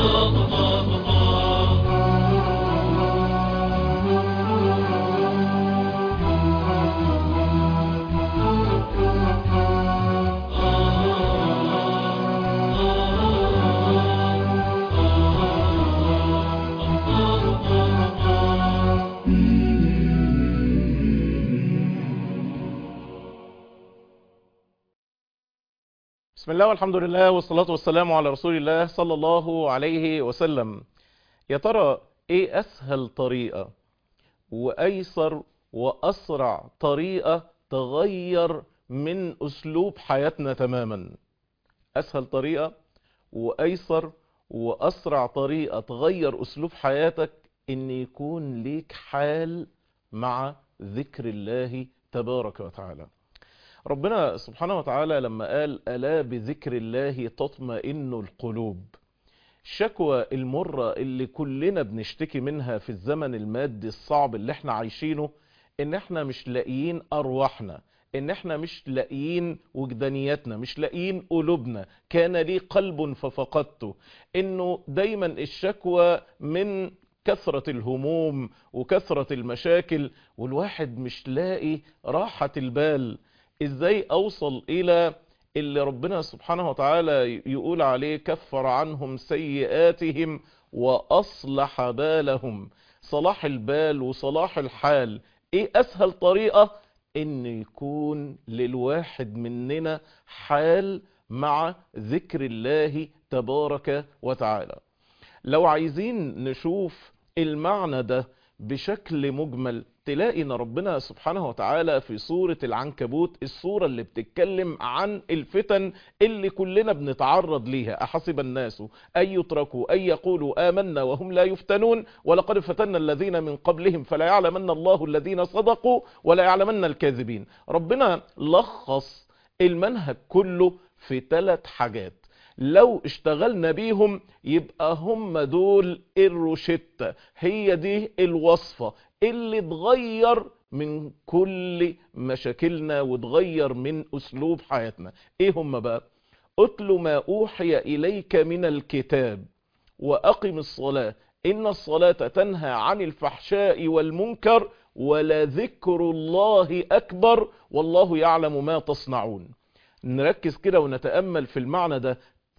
بسم الله والحمد لله والصلاة والسلام على رسول الله صلى الله عليه وسلم يا ترى ايه اسهل طريقة وايسر واسرع طريقة تغير من اسلوب حياتنا تماما اسهل طريقة وايسر واسرع طريقة تغير اسلوب حياتك ان يكون ليك حال مع ذكر الله تبارك وتعالى ربنا سبحانه وتعالى لما قال ألا بذكر الله تطمئن القلوب الشكوى المرة اللي كلنا بنشتكي منها في الزمن المادي الصعب اللي احنا عايشينه ان احنا مش لاقيين ارواحنا ان احنا مش لاقيين وجدانياتنا مش لاقيين قلوبنا كان لي قلب ففقدته انه دايما الشكوى من كثرة الهموم وكثرة المشاكل والواحد مش لاقي راحة البال ازاي اوصل الى اللي ربنا سبحانه وتعالى يقول عليه كفر عنهم سيئاتهم واصلح بالهم صلاح البال وصلاح الحال ايه اسهل طريقة ان يكون للواحد مننا حال مع ذكر الله تبارك وتعالى لو عايزين نشوف المعنى ده بشكل مجمل تلاقي ان ربنا سبحانه وتعالى في سورة العنكبوت السورة اللي بتتكلم عن الفتن اللي كلنا بنتعرض ليها احسب الناس ان يتركوا ان يقولوا امنا وهم لا يفتنون ولقد فتنا الذين من قبلهم فلا يعلمن الله الذين صدقوا ولا يعلمن الكاذبين ربنا لخص المنهج كله في ثلاث حاجات لو اشتغلنا بيهم يبقى هم دول الروشتة هي دي الوصفة اللي تغير من كل مشاكلنا وتغير من اسلوب حياتنا ايه هم بقى اتل ما اوحي اليك من الكتاب واقم الصلاة ان الصلاة تنهى عن الفحشاء والمنكر ولذكر الله اكبر والله يعلم ما تصنعون نركز كده ونتأمل في المعنى ده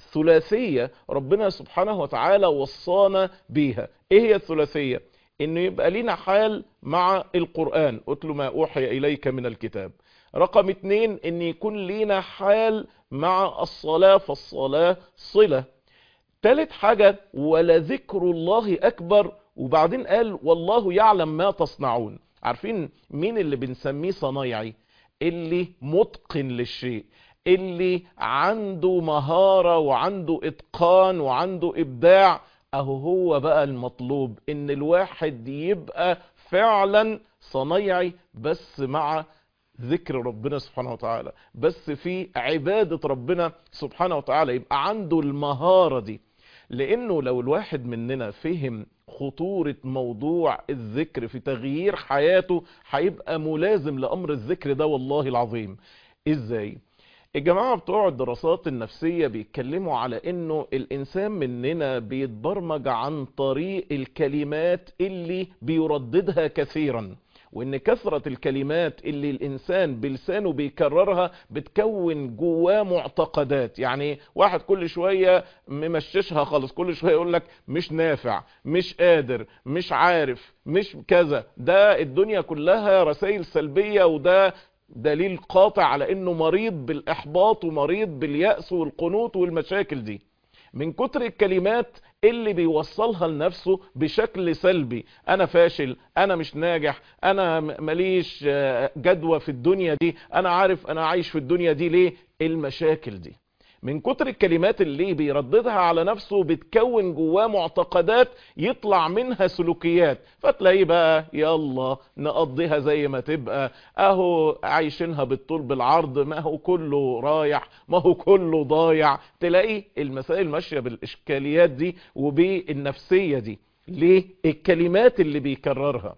ثلاثية ربنا سبحانه وتعالى وصانا بيها ايه هي الثلاثية انه يبقى لنا حال مع القرآن اتل ما اوحي اليك من الكتاب رقم اتنين ان يكون لنا حال مع الصلاة فالصلاة صلة تالت حاجة ولذكر الله اكبر وبعدين قال والله يعلم ما تصنعون عارفين مين اللي بنسميه صنايعي اللي متقن للشيء اللي عنده مهارة وعنده اتقان وعنده ابداع اهو هو بقى المطلوب ان الواحد يبقى فعلا صنيعي بس مع ذكر ربنا سبحانه وتعالى بس في عبادة ربنا سبحانه وتعالى يبقى عنده المهارة دي لانه لو الواحد مننا فهم خطورة موضوع الذكر في تغيير حياته هيبقى ملازم لامر الذكر ده والله العظيم ازاي الجماعة بتوع الدراسات النفسية بيتكلموا على انه الانسان مننا بيتبرمج عن طريق الكلمات اللي بيرددها كثيرا وان كثرة الكلمات اللي الانسان بلسانه بيكررها بتكون جواه معتقدات يعني واحد كل شوية ممششها خالص كل شوية يقول لك مش نافع مش قادر مش عارف مش كذا ده الدنيا كلها رسائل سلبية وده دليل قاطع على انه مريض بالاحباط ومريض باليأس والقنوط والمشاكل دي من كتر الكلمات اللي بيوصلها لنفسه بشكل سلبي انا فاشل انا مش ناجح انا ماليش جدوى في الدنيا دي انا عارف انا عايش في الدنيا دي ليه المشاكل دي من كتر الكلمات اللي بيرددها على نفسه بتكون جواه معتقدات يطلع منها سلوكيات فتلاقيه بقى يلا نقضيها زي ما تبقى اهو عايشينها بالطول بالعرض ما هو كله رايح ما هو كله ضايع تلاقي المسائل ماشية بالاشكاليات دي وبالنفسية دي ليه الكلمات اللي بيكررها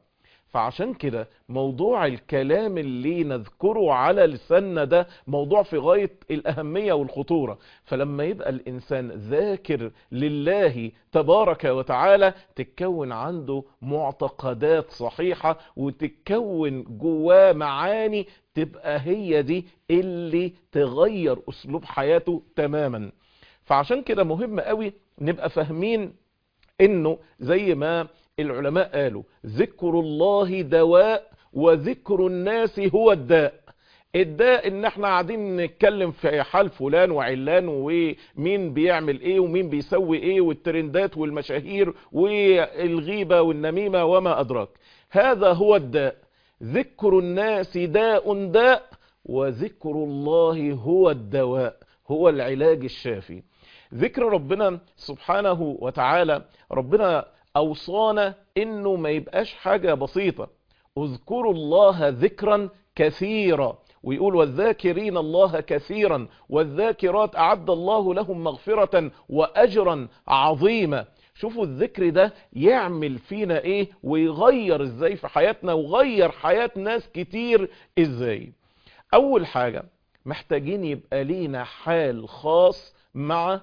فعشان كده موضوع الكلام اللي نذكره على لساننا ده موضوع في غاية الأهمية والخطورة فلما يبقى الإنسان ذاكر لله تبارك وتعالى تتكون عنده معتقدات صحيحة وتتكون جواه معاني تبقى هي دي اللي تغير أسلوب حياته تماما فعشان كده مهم قوي نبقى فاهمين انه زي ما العلماء قالوا ذكر الله دواء وذكر الناس هو الداء الداء ان احنا قاعدين نتكلم في حال فلان وعلان ومين بيعمل ايه ومين بيسوي ايه والترندات والمشاهير والغيبة والنميمة وما ادراك هذا هو الداء ذكر الناس داء داء وذكر الله هو الدواء هو العلاج الشافي ذكر ربنا سبحانه وتعالى ربنا اوصانا انه ما يبقاش حاجة بسيطة اذكروا الله ذكرا كثيرا ويقول والذاكرين الله كثيرا والذاكرات اعد الله لهم مغفرة واجرا عظيما شوفوا الذكر ده يعمل فينا ايه ويغير ازاي في حياتنا وغير حياة ناس كتير ازاي اول حاجة محتاجين يبقى لينا حال خاص مع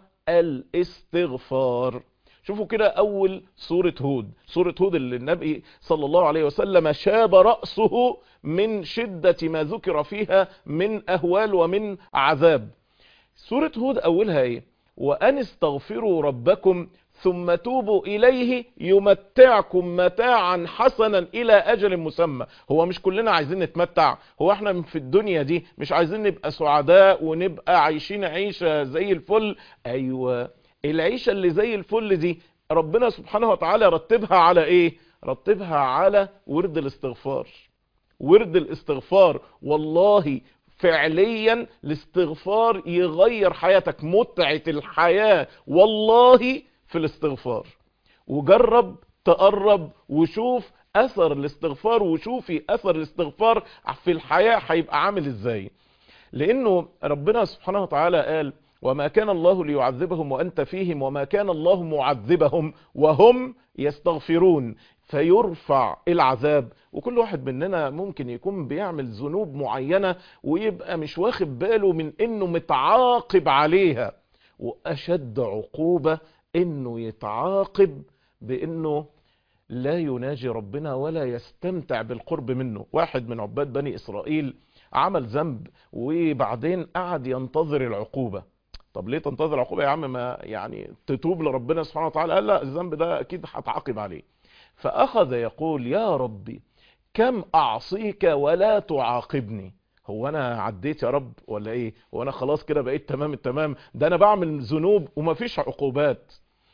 الاستغفار شوفوا كده اول سورة هود سورة هود اللي النبي صلى الله عليه وسلم شاب رأسه من شدة ما ذكر فيها من اهوال ومن عذاب سورة هود اولها ايه وان استغفروا ربكم ثم توبوا إليه يمتعكم متاعا حسنا إلى أجل مسمى هو مش كلنا عايزين نتمتع هو احنا في الدنيا دي مش عايزين نبقى سعداء ونبقى عايشين عيشة زي الفل أيوة العيشة اللي زي الفل دي ربنا سبحانه وتعالى رتبها على ايه رتبها على ورد الاستغفار ورد الاستغفار والله فعليا الاستغفار يغير حياتك متعة الحياة والله في الاستغفار وجرب تقرب وشوف اثر الاستغفار وشوفي اثر الاستغفار في الحياة هيبقى عامل ازاي لانه ربنا سبحانه وتعالى قال وما كان الله ليعذبهم وانت فيهم وما كان الله معذبهم وهم يستغفرون فيرفع العذاب وكل واحد مننا ممكن يكون بيعمل ذنوب معينة ويبقى مش واخد باله من انه متعاقب عليها واشد عقوبة انه يتعاقب بانه لا يناجي ربنا ولا يستمتع بالقرب منه واحد من عباد بني اسرائيل عمل ذنب وبعدين قعد ينتظر العقوبة طب ليه تنتظر العقوبة يا عم ما يعني تتوب لربنا سبحانه وتعالى قال لا الذنب ده اكيد هتعاقب عليه فاخذ يقول يا ربي كم اعصيك ولا تعاقبني هو انا عديت يا رب ولا ايه هو انا خلاص كده بقيت تمام التمام ده انا بعمل ذنوب ومفيش عقوبات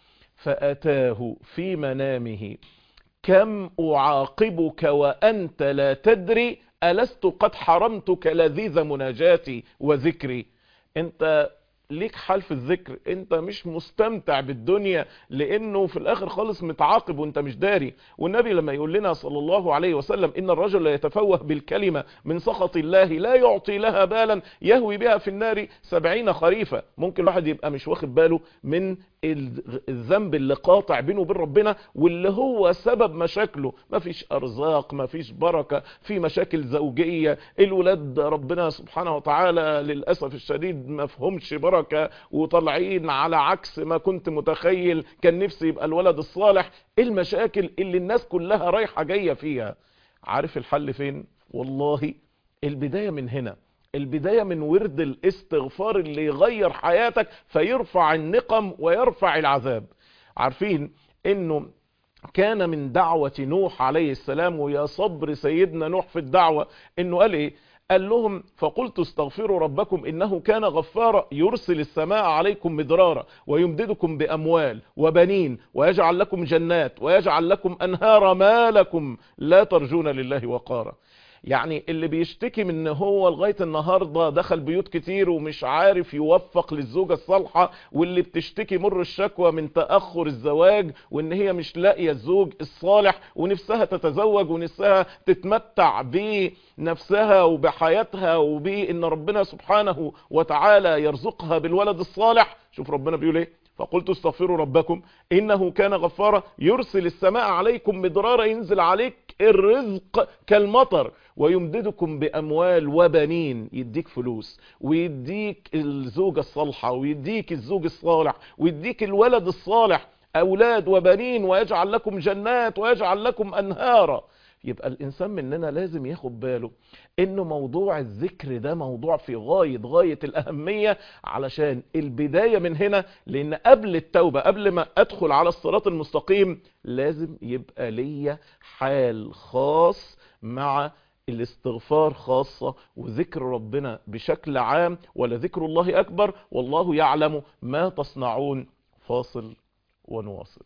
فاتاه في منامه كم اعاقبك وانت لا تدري ألست قد حرمتك لذيذ مناجاتي وذكري انت ليك حال في الذكر انت مش مستمتع بالدنيا لانه في الاخر خالص متعاقب وانت مش داري والنبي لما يقول لنا صلى الله عليه وسلم ان الرجل يتفوه بالكلمة من سخط الله لا يعطي لها بالا يهوي بها في النار سبعين خريفة ممكن الواحد يبقى مش واخد باله من الذنب اللي قاطع بينه وبين ربنا واللي هو سبب مشاكله مفيش ارزاق مفيش بركة في مشاكل زوجية الولاد ربنا سبحانه وتعالى للأسف الشديد مفهومش بركة وطالعين على عكس ما كنت متخيل كان نفسي يبقى الولد الصالح المشاكل اللي الناس كلها رايحة جاية فيها عارف الحل فين والله البداية من هنا البداية من ورد الاستغفار اللي يغير حياتك فيرفع النقم ويرفع العذاب عارفين انه كان من دعوة نوح عليه السلام ويا صبر سيدنا نوح في الدعوة انه قال ايه قال لهم فقلت استغفروا ربكم انه كان غفارا يرسل السماء عليكم مدرارا ويمددكم باموال وبنين ويجعل لكم جنات ويجعل لكم انهارا ما لكم لا ترجون لله وقارا يعني اللي بيشتكي من ان هو لغاية النهاردة دخل بيوت كتير ومش عارف يوفق للزوجة الصالحة واللي بتشتكي مر الشكوى من تأخر الزواج وان هي مش لاقية الزوج الصالح ونفسها تتزوج ونفسها تتمتع بنفسها وبحياتها وبان ربنا سبحانه وتعالى يرزقها بالولد الصالح شوف ربنا بيقول ايه فقلت استغفروا ربكم إنه كان غفارا يرسل السماء عليكم مدرارا ينزل عليك الرزق كالمطر ويمددكم بأموال وبنين يديك فلوس ويديك الزوجة الصالحة ويديك الزوج الصالح ويديك الولد الصالح أولاد وبنين ويجعل لكم جنات ويجعل لكم أنهارا يبقى الإنسان مننا لازم ياخد باله إنه موضوع الذكر ده موضوع في غاية غاية الأهمية علشان البداية من هنا لأن قبل التوبة قبل ما أدخل على الصراط المستقيم لازم يبقى ليا حال خاص مع الاستغفار خاصة وذكر ربنا بشكل عام ولذكر الله أكبر والله يعلم ما تصنعون فاصل ونواصل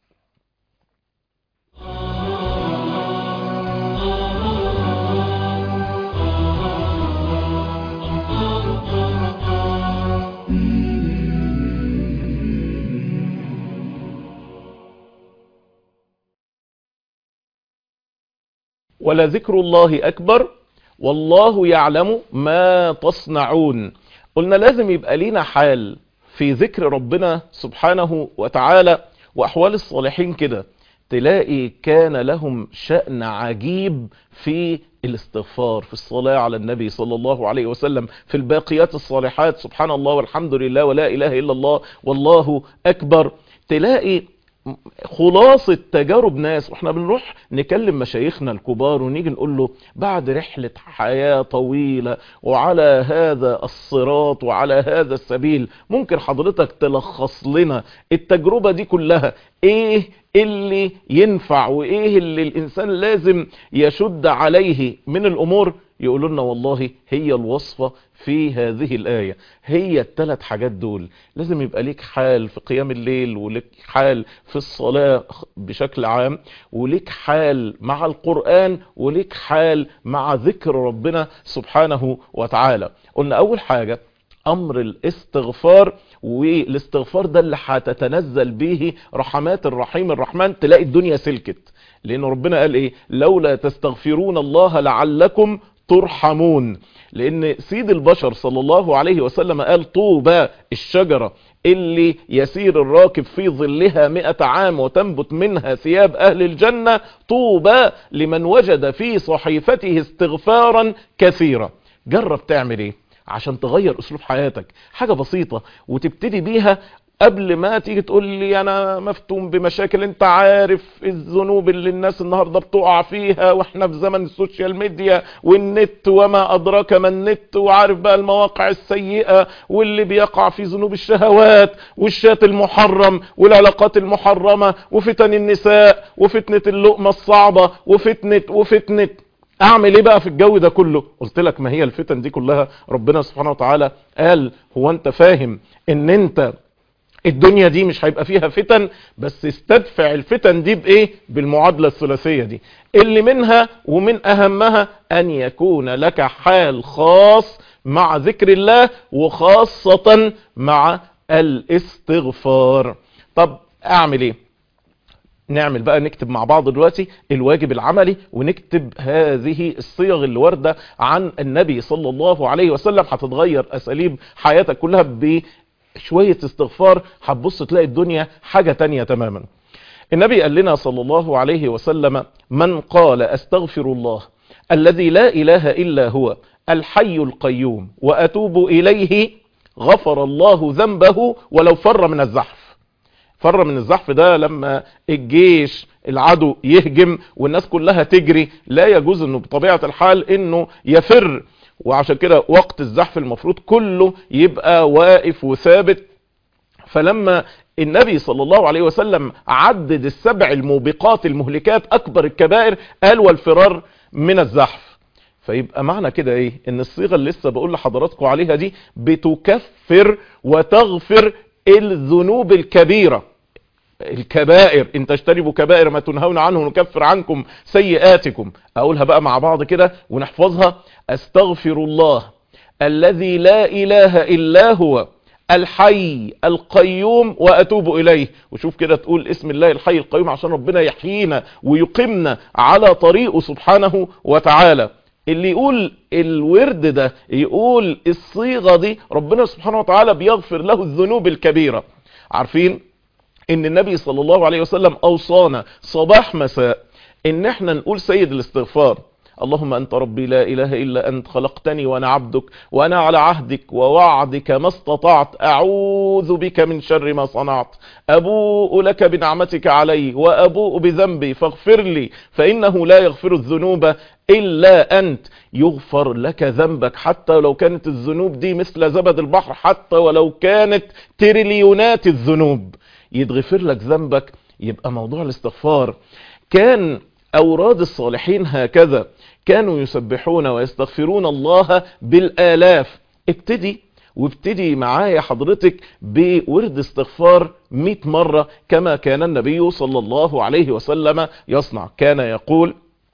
ولذكر الله أكبر والله يعلم ما تصنعون قلنا لازم يبقى لينا حال في ذكر ربنا سبحانه وتعالى وأحوال الصالحين كده تلاقي كان لهم شأن عجيب في الاستغفار في الصلاة على النبي صلى الله عليه وسلم في الباقيات الصالحات سبحان الله والحمد لله ولا إله إلا الله والله أكبر تلاقي خلاصة تجارب ناس واحنا بنروح نكلم مشايخنا الكبار ونيجي نقول له بعد رحلة حياة طويلة وعلى هذا الصراط وعلى هذا السبيل ممكن حضرتك تلخص لنا التجربة دي كلها ايه اللي ينفع وايه اللي الانسان لازم يشد عليه من الامور يقولوا لنا والله هي الوصفة في هذه الآية هي الثلاث حاجات دول لازم يبقى ليك حال في قيام الليل وليك حال في الصلاة بشكل عام وليك حال مع القرآن وليك حال مع ذكر ربنا سبحانه وتعالى قلنا أول حاجة أمر الاستغفار والاستغفار ده اللي هتتنزل به رحمات الرحيم الرحمن تلاقي الدنيا سلكت لأن ربنا قال إيه لولا تستغفرون الله لعلكم ترحمون لان سيد البشر صلى الله عليه وسلم قال طوبى الشجرة اللي يسير الراكب في ظلها مئة عام وتنبت منها ثياب اهل الجنة طوبى لمن وجد في صحيفته استغفارا كثيرا جرب تعمل ايه عشان تغير اسلوب حياتك حاجة بسيطة وتبتدي بيها قبل ما تيجي تقول لي انا مفتون بمشاكل انت عارف الذنوب اللي الناس النهاردة بتقع فيها واحنا في زمن السوشيال ميديا والنت وما ادراك ما النت وعارف بقى المواقع السيئة واللي بيقع في ذنوب الشهوات والشات المحرم والعلاقات المحرمة وفتن النساء وفتنة اللقمة الصعبة وفتنة وفتنة اعمل ايه بقى في الجو ده كله قلت لك ما هي الفتن دي كلها ربنا سبحانه وتعالى قال هو انت فاهم ان انت الدنيا دي مش هيبقى فيها فتن بس استدفع الفتن دي بايه بالمعادلة الثلاثية دي اللي منها ومن اهمها ان يكون لك حال خاص مع ذكر الله وخاصة مع الاستغفار طب اعمل ايه نعمل بقى نكتب مع بعض دلوقتي الواجب العملي ونكتب هذه الصيغ اللي واردة عن النبي صلى الله عليه وسلم هتتغير اساليب حياتك كلها بشوية استغفار هتبص تلاقي الدنيا حاجة تانية تماما النبي قال لنا صلى الله عليه وسلم من قال استغفر الله الذي لا اله الا هو الحي القيوم واتوب اليه غفر الله ذنبه ولو فر من الزحف فر من الزحف ده لما الجيش العدو يهجم والناس كلها تجري لا يجوز انه بطبيعة الحال انه يفر وعشان كده وقت الزحف المفروض كله يبقى واقف وثابت فلما النبي صلى الله عليه وسلم عدد السبع الموبقات المهلكات اكبر الكبائر قال والفرار من الزحف فيبقى معنى كده ايه ان الصيغة اللي لسه بقول لحضراتكم عليها دي بتكفر وتغفر الذنوب الكبيرة الكبائر ان تجتنبوا كبائر ما تنهون عنه نكفر عنكم سيئاتكم اقولها بقى مع بعض كده ونحفظها استغفر الله الذي لا اله الا هو الحي القيوم واتوب اليه وشوف كده تقول اسم الله الحي القيوم عشان ربنا يحيينا ويقيمنا على طريقه سبحانه وتعالى اللي يقول الورد ده يقول الصيغة دي ربنا سبحانه وتعالى بيغفر له الذنوب الكبيرة عارفين ان النبي صلى الله عليه وسلم اوصانا صباح مساء ان احنا نقول سيد الاستغفار اللهم أنت ربي لا إله إلا أنت خلقتني وأنا عبدك وأنا على عهدك ووعدك ما استطعت أعوذ بك من شر ما صنعت أبوء لك بنعمتك علي وأبوء بذنبي فاغفر لي فإنه لا يغفر الذنوب إلا أنت يغفر لك ذنبك حتى لو كانت الذنوب دي مثل زبد البحر حتى ولو كانت تريليونات الذنوب يتغفر لك ذنبك يبقى موضوع الاستغفار كان أوراد الصالحين هكذا كانوا يسبحون ويستغفرون الله بالآلاف ابتدي وابتدي معايا حضرتك بورد استغفار 100 مرة كما كان النبي صلى الله عليه وسلم يصنع كان يقول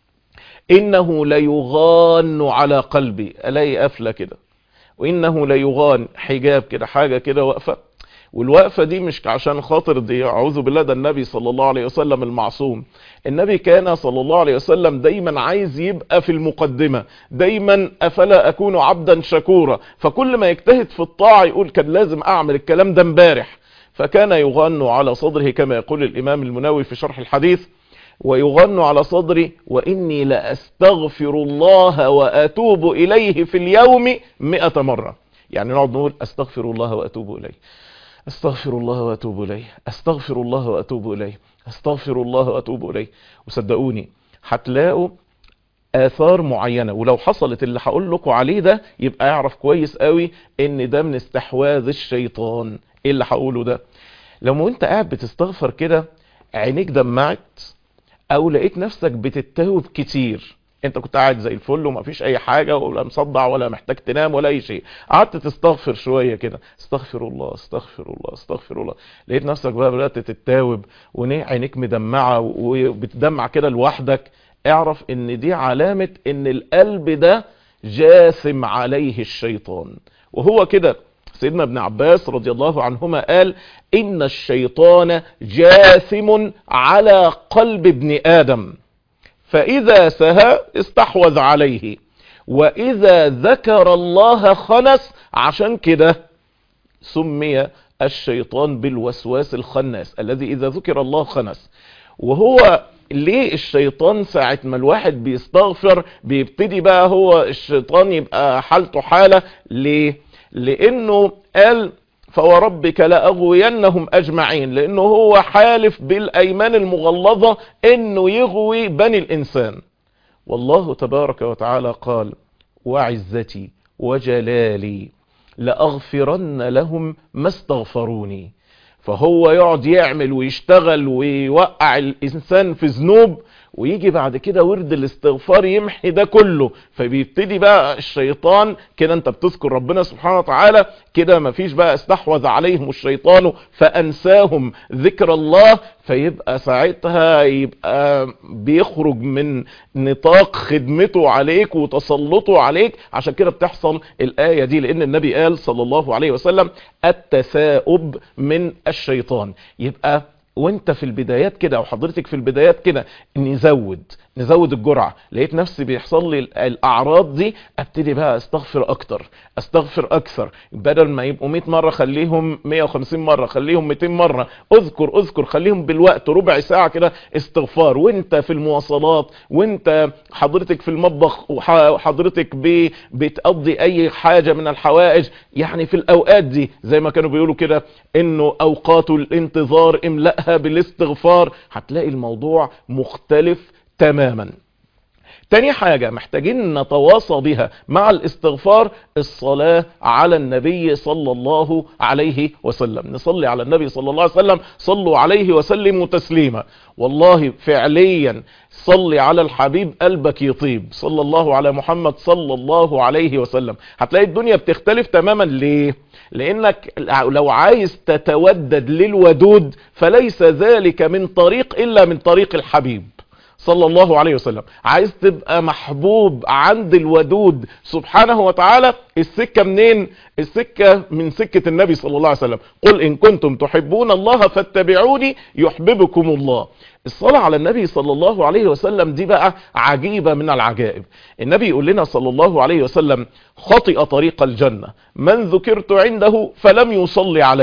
إنه ليغان على قلبي ألاقي قفلة كده وإنه ليغان حجاب كده حاجة كده واقفة والوقفة دي مش عشان خاطر دي اعوذ بالله ده النبي صلى الله عليه وسلم المعصوم النبي كان صلى الله عليه وسلم دايما عايز يبقى في المقدمة دايما افلا اكون عبدا شكورا فكل ما يجتهد في الطاعة يقول كان لازم اعمل الكلام ده امبارح فكان يغن على صدره كما يقول الامام المناوي في شرح الحديث ويغن على صدري وإني لأستغفر الله وأتوب إليه في اليوم مئة مرة يعني نقعد نقول أستغفر الله وأتوب إليه استغفر الله واتوب اليه استغفر الله واتوب اليه استغفر الله واتوب اليه وصدقوني هتلاقوا اثار معينة ولو حصلت اللي هقول لكم عليه ده يبقى يعرف كويس قوي ان ده من استحواذ الشيطان ايه اللي هقوله ده لو انت قاعد بتستغفر كده عينيك دمعت او لقيت نفسك بتتوب كتير انت كنت قاعد زي الفل وما فيش اي حاجة ولا مصدع ولا محتاج تنام ولا اي شيء قعدت تستغفر شوية كده استغفر الله استغفر الله استغفر الله لقيت نفسك بقى بدأت تتاوب وعينيك مدمعة وبتدمع كده لوحدك اعرف ان دي علامة ان القلب ده جاثم عليه الشيطان وهو كده سيدنا ابن عباس رضي الله عنهما قال ان الشيطان جاثم على قلب ابن ادم فإذا سهى استحوذ عليه وإذا ذكر الله خنس عشان كده سمي الشيطان بالوسواس الخناس الذي إذا ذكر الله خنس وهو ليه الشيطان ساعة ما الواحد بيستغفر بيبتدي بقى هو الشيطان يبقى حالته حالة ليه لأنه قال فوربك لأغوينهم أجمعين لأنه هو حالف بالأيمان المغلظة أنه يغوي بني الإنسان والله تبارك وتعالى قال وعزتي وجلالي لأغفرن لهم ما استغفروني فهو يقعد يعمل ويشتغل ويوقع الإنسان في ذنوب ويجي بعد كده ورد الاستغفار يمحي ده كله فبيبتدي بقى الشيطان كده انت بتذكر ربنا سبحانه وتعالى كده مفيش بقى استحوذ عليهم الشيطان فانساهم ذكر الله فيبقى ساعتها يبقى بيخرج من نطاق خدمته عليك وتسلطه عليك عشان كده بتحصل الآية دي لأن النبي قال صلى الله عليه وسلم التثاؤب من الشيطان يبقى وانت في البدايات كده او حضرتك في البدايات كده نزود نزود الجرعة لقيت نفسي بيحصل لي الاعراض دي ابتدي بقى استغفر اكتر استغفر اكثر بدل ما يبقوا 100 مرة خليهم 150 مرة خليهم 200 مرة اذكر اذكر خليهم بالوقت ربع ساعة كده استغفار وانت في المواصلات وانت حضرتك في المطبخ وحضرتك بتقضي اي حاجة من الحوائج يعني في الاوقات دي زي ما كانوا بيقولوا كده انه اوقات الانتظار املأها بالاستغفار هتلاقي الموضوع مختلف تماما تاني حاجة محتاجين نتواصى بها مع الاستغفار الصلاة على النبي صلى الله عليه وسلم نصلي على النبي صلى الله عليه وسلم صلوا عليه وسلموا تسليما والله فعليا صلي على الحبيب قلبك يطيب صلى الله على محمد صلى الله عليه وسلم هتلاقي الدنيا بتختلف تماما ليه لانك لو عايز تتودد للودود فليس ذلك من طريق الا من طريق الحبيب صلى الله عليه وسلم عايز تبقى محبوب عند الودود سبحانه وتعالى السكة منين السكة من سكة النبي صلى الله عليه وسلم قل إن كنتم تحبون الله فاتبعوني يحببكم الله الصلاة على النبي صلى الله عليه وسلم دي بقى عجيبة من العجائب النبي يقول لنا صلى الله عليه وسلم خطئ طريق الجنة من ذكرت عنده فلم يصلي علي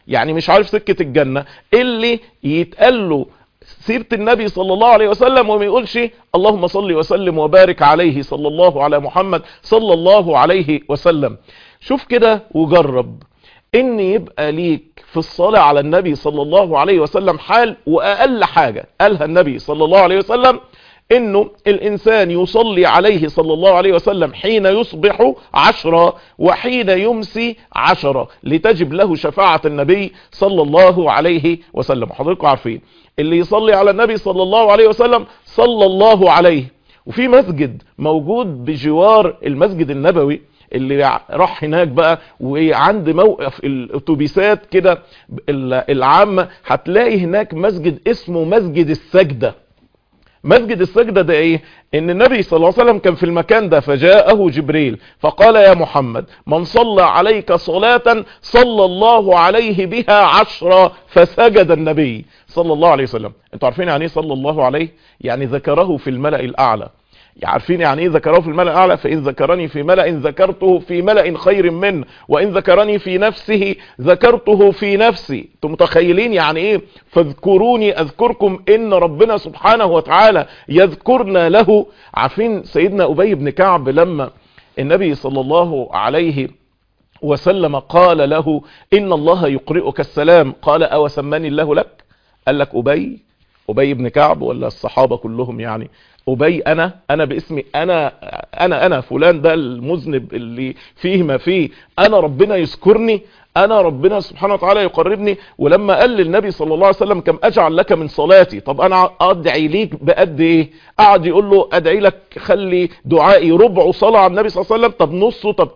يعني مش عارف سكة الجنة اللي يتقال له سيرة النبي صلى الله عليه وسلم وما يقولش اللهم صل وسلم وبارك عليه صلى الله على محمد صلى الله عليه وسلم شوف كده وجرب ان يبقى ليك في الصلاة على النبي صلى الله عليه وسلم حال واقل حاجة قالها النبي صلى الله عليه وسلم انه الانسان يصلي عليه صلى الله عليه وسلم حين يصبح عشرة وحين يمسي عشرة لتجب له شفاعة النبي صلى الله عليه وسلم حضراتكم عارفين اللي يصلي على النبي صلى الله عليه وسلم صلى الله عليه وفي مسجد موجود بجوار المسجد النبوي اللي راح هناك بقى وعند موقف الاتوبيسات كده العامة هتلاقي هناك مسجد اسمه مسجد السجدة مسجد السجدة ده ايه ان النبي صلى الله عليه وسلم كان في المكان ده فجاءه جبريل فقال يا محمد من صلى عليك صلاة صلى الله عليه بها عشرة فسجد النبي صلى الله عليه وسلم انتوا عارفين يعني ايه صلى الله عليه يعني ذكره في الملأ الاعلى عارفين يعني ايه ذكره في الملأ الاعلى فان ذكرني في ملأ ذكرته في ملأ خير منه وان ذكرني في نفسه ذكرته في نفسي انتم متخيلين يعني ايه فاذكروني اذكركم ان ربنا سبحانه وتعالى يذكرنا له عارفين سيدنا ابي بن كعب لما النبي صلى الله عليه وسلم قال له ان الله يقرئك السلام قال او سماني الله لك قال لك ابي ابي بن كعب ولا الصحابة كلهم يعني أبي أنا أنا باسمي أنا أنا أنا فلان ده المذنب اللي فيه ما فيه أنا ربنا يذكرني أنا ربنا سبحانه وتعالى يقربني ولما قال للنبي صلى الله عليه وسلم كم أجعل لك من صلاتي طب أنا أدعي ليك بقد إيه قعد يقول له أدعي لك خلي دعائي ربع صلاة على النبي صلى الله عليه وسلم طب نصه طب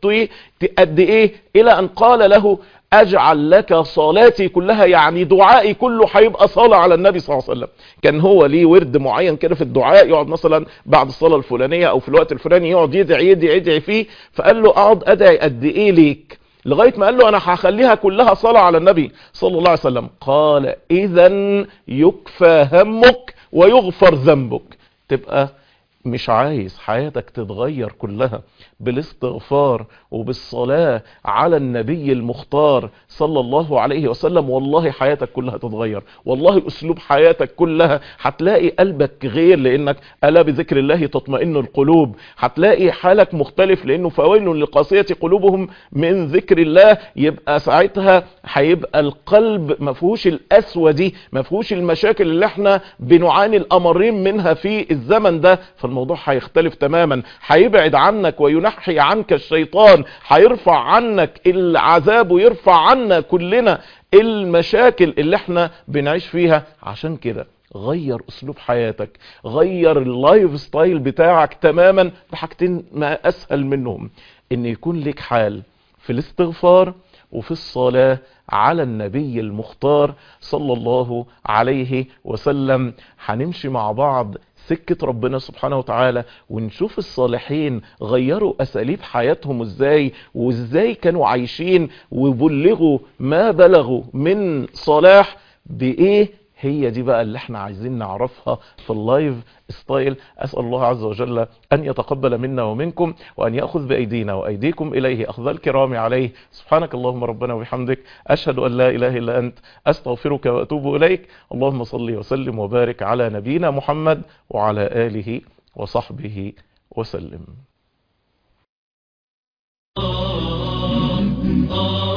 قد إيه إلى أن قال له اجعل لك صلاتي كلها يعني دعائي كله هيبقى صلاة على النبي صلى الله عليه وسلم كان هو ليه ورد معين كده في الدعاء يقعد مثلا بعد الصلاة الفلانية او في الوقت الفلاني يقعد يدعي يدعي يدعي فيه فقال له اقعد ادعي قد ايه ليك لغاية ما قال له انا هخليها كلها صلاة على النبي صلى الله عليه وسلم قال اذا يكفى همك ويغفر ذنبك تبقى مش عايز حياتك تتغير كلها بالاستغفار وبالصلاة على النبي المختار صلى الله عليه وسلم والله حياتك كلها تتغير والله اسلوب حياتك كلها هتلاقي قلبك غير لانك الا بذكر الله تطمئن القلوب هتلاقي حالك مختلف لانه فويل لقاسية قلوبهم من ذكر الله يبقى ساعتها هيبقى القلب ما فيهوش القسوة دي ما فيهوش المشاكل اللي احنا بنعاني الامرين منها في الزمن ده فالموضوع هيختلف تماما هيبعد عنك وينحي عنك الشيطان هيرفع عنك العذاب ويرفع عنا كلنا المشاكل اللي احنا بنعيش فيها عشان كده غير اسلوب حياتك غير اللايف ستايل بتاعك تماما بحاجتين ما اسهل منهم ان يكون لك حال في الاستغفار وفي الصلاة على النبي المختار صلى الله عليه وسلم هنمشي مع بعض سكة ربنا سبحانه وتعالى ونشوف الصالحين غيروا أساليب حياتهم ازاي وازاي كانوا عايشين وبلغوا ما بلغوا من صلاح بإيه هي دي بقى اللي احنا عايزين نعرفها في اللايف ستايل أسأل الله عز وجل أن يتقبل منا ومنكم وأن يأخذ بأيدينا وأيديكم إليه أخذ الكرام عليه سبحانك اللهم ربنا وبحمدك أشهد أن لا إله إلا أنت أستغفرك وأتوب إليك اللهم صل وسلم وبارك على نبينا محمد وعلى آله وصحبه وسلم